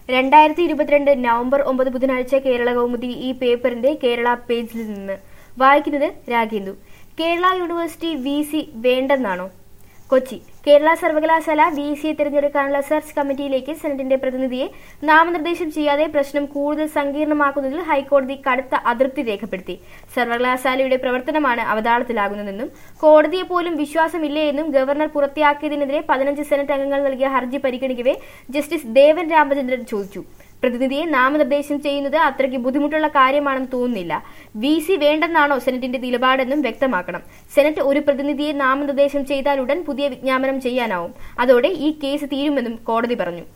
രണ്ടായിരത്തി ഇരുപത്തിരണ്ട് നവംബർ ഒമ്പത് ബുധനാഴ്ച കേരള കൗമുദി ഈ പേപ്പറിന്റെ കേരള പേജിൽ നിന്ന് വായിക്കുന്നത് Ragendu Kerala university V C വേണ്ടെന്നാണോ കൊച്ചി കേരള സർവകലാശാല വി സിയെ തിരഞ്ഞെടുക്കാനുള്ള സെർച്ച് കമ്മിറ്റിയിലേക്ക് സെനറ്റിന്റെ പ്രതിനിധിയെ നാമനിർദ്ദേശം ചെയ്യാതെ പ്രശ്നം കൂടുതൽ സങ്കീർണമാക്കുന്നതിൽ ഹൈക്കോടതി കടുത്ത അതൃപ്തി രേഖപ്പെടുത്തി സർവകലാശാലയുടെ പ്രവർത്തനമാണ് അവതാളത്തിലാകുന്നതെന്നും കോടതിയെ പോലും വിശ്വാസമില്ലേ എന്നും ഗവർണർ പുറത്തിയാക്കിയതിനെതിരെ പതിനഞ്ച് സെനറ്റ് അംഗങ്ങൾ നൽകിയ ഹർജി പരിഗണിക്കവേ ജസ്റ്റിസ് ദേവൻ രാമചന്ദ്രൻ ചോദിച്ചു പ്രതിനിധിയെ നാമനിർദ്ദേശം ചെയ്യുന്നത് അത്രയ്ക്ക് ബുദ്ധിമുട്ടുള്ള കാര്യമാണെന്ന് തോന്നുന്നില്ല വി സി വേണ്ടെന്നാണോ സെനറ്റിന്റെ നിലപാടെന്നും വ്യക്തമാക്കണം സെനറ്റ് ഒരു പ്രതിനിധിയെ നാമനിർദ്ദേശം ചെയ്താലുടൻ പുതിയ വിജ്ഞാപനം ചെയ്യാനാവും അതോടെ ഈ കേസ് തീരുമെന്നും കോടതി പറഞ്ഞു